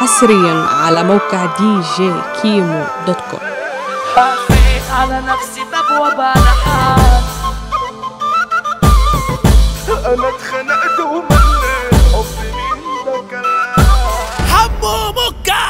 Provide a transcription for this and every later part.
حصريا على موقع دي جي كيمو دوت كوم خافيت على نفسي بابوة بلحان انا اتخنقت ومليت حبي مين ده كلام حمو مكة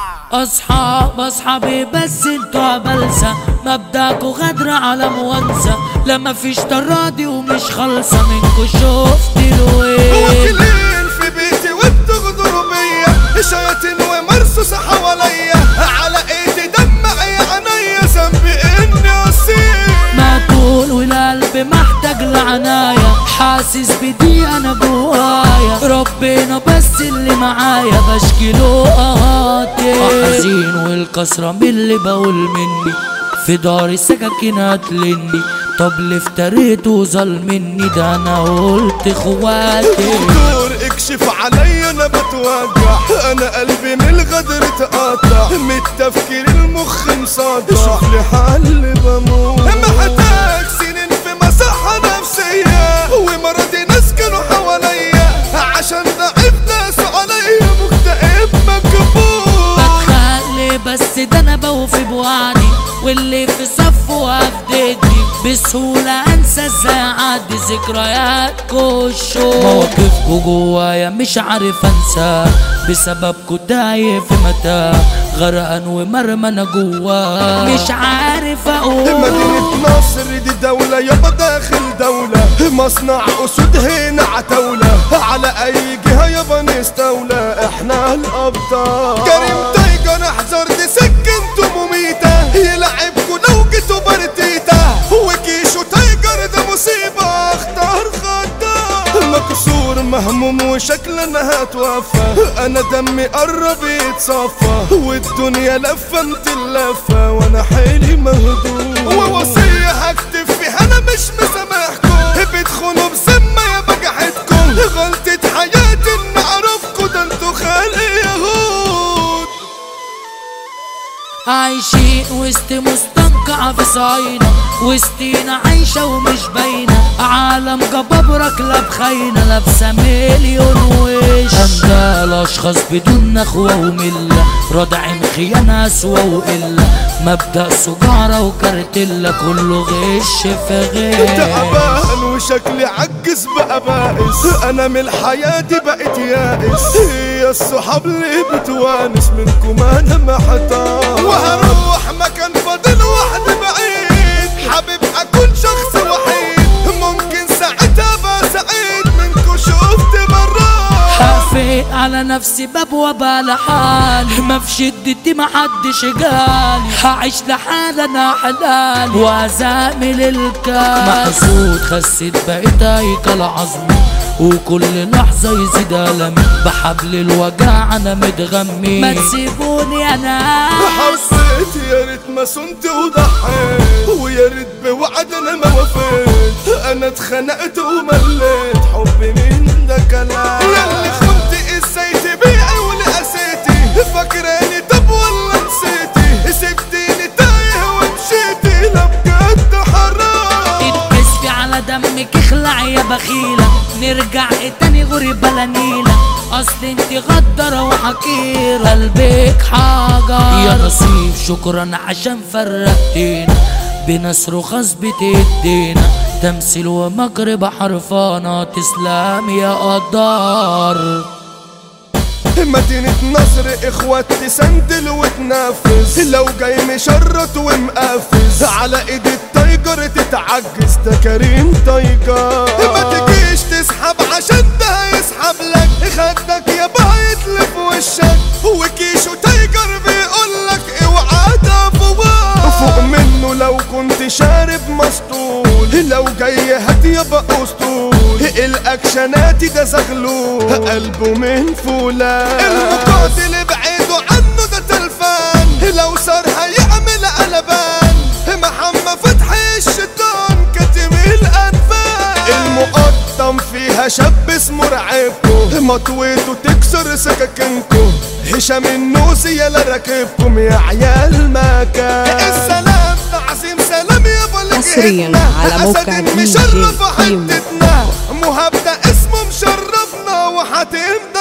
اصحاب اصحابي بس انتوا بلسة مبداكوا غدر على موانسة لما فيش تراضي ومش خالصة منكوا شفت الوين واكلين في بيتي وبتغدروا بيا شياطين ومرصوصة حواليا على ايدي دمع يا عينيا ذنبي اني اصيل مقتول والقلب محتاج لعناية حاسس بدي انا جوايا ربنا بس اللي معايا بشكي له قهاتي حزين والكسرة من اللي بقول مني في داري سكاكين هتلني طب اللي افتريت وظل مني ده انا قلت اخواتي دكتور اكشف عليا انا بتوجع انا قلبي من الغدر اتقطع من التفكير المخ مصدع شوف لي حل بموت محتاج سنين في مصحة نفسية ومرضي ناس كانوا حواليا عشان ضعيف ناس عليا مكتئب مكبوت بتخلي بس ده انا بوفي بوعدي واللي في صفه وافدتني بسهولة انسى ازاي اعدي ذكرياتكو الشوق مواقفكو جوايا مش عارف انسى بسببكو تايه في متاه غرقان ومرمى انا جواه مش عارف اقول مدينة نصر دي دولة يابا داخل دولة مصنع أسود هنا عتولة على أي جهة يابا نستولى احنا الأبطال كريم تايجر احذر دي سكنته مميتة يلعبكوا لو جيتوا بارتيتا وكيشو تايجر ده مصيبة اختار خطة مكسور مهموم وشكلنا هتوفى انا دمي قرب يتصفى والدنيا لفة انت اللفة وانا حيلي مهدوم ووصية هكتب فيها انا مش مسامحكم بتخونوا بسمة يا بجحتكم غلطة حياتي ان اعرفكم ده انتوا خلق يهود عايشين وسط مستنقع في صعيدة وسطينا عايشة ومش باينة عالم جبابرة كلاب خاينة لابسة مليون وش أمثال أشخاص بدون نخوة وملة رادعين خيانة أسوأ وقلة مبدأ سجارة وكارتيلا كله غش في غش تعبان وشكلي عجز بقى بائس انا من الحياة دي بقيت يائس هي الصحاب اللي بتوانس منكم انا محتار وهروح مكان فاضل وحدي بعيد حابب اكون شخص وحيد ممكن ساعتها ابقى سعيد منكم شفت مرات حافي على نفسي بابوة لحالي ما في شدتي ما حدش جالي هعيش لحالي انا حلال وازامل الكاس محسود خسيت بقيت هيكل عظمي وكل لحظة يزيد ألمي بحبل الوجع أنا متغمي ما تسيبوني أنا حسيت يا ريت ما صنت وضحيت ويا ريت بوعد انا ما وفيت انا اتخنقت ومليت حبي مين ده كلام ياللي خنت ازاي تبيعي ولقسيتي فاكراني طب ولا نسيتي سبتيني تايه ومشيتي لا بجد حرام اتكسفي على دمك اخلع يا بخيلة نرجع تاني غري بلا نيلة اصل انت غدرة وحكيرة قلبك حاجة يا نصيب شكرا عشان فرقتينا بناس رخص بتدينا تمثيل ومكر بحرفانة تسلم يا قدار مدينة نصر اخوات تسندل وتنافس لو جاي مشرط ومقفز على ايد التايجر تتعجز ده كريم تايجر ما تجيش تسحب عشان ده هيسحب لك خدك يا بايت في وشك وكيشو تايجر بيقول لك اوعى تفوق فوق منه لو كنت شارب مسطول لو جاي هات يبقى اسطول الاكشنات ده زغلول قلبه من فولاذ المقاتل بعيدوا عنه ده تلفان لو صار هيعمل قلبان محمد فتحي الشيطان كتم الانفاس المقطم فيها شاب اسمه رعيبكو مطويته تكسر سكاكينكو هشام النوسي يلا راكبكم يا عيال مكان السلام تعظيم سلام يا ابو حصرياً على موقع دي جي مشرف كيمو. حتتنا مهاب ده اسمه مشرفنا وحاتم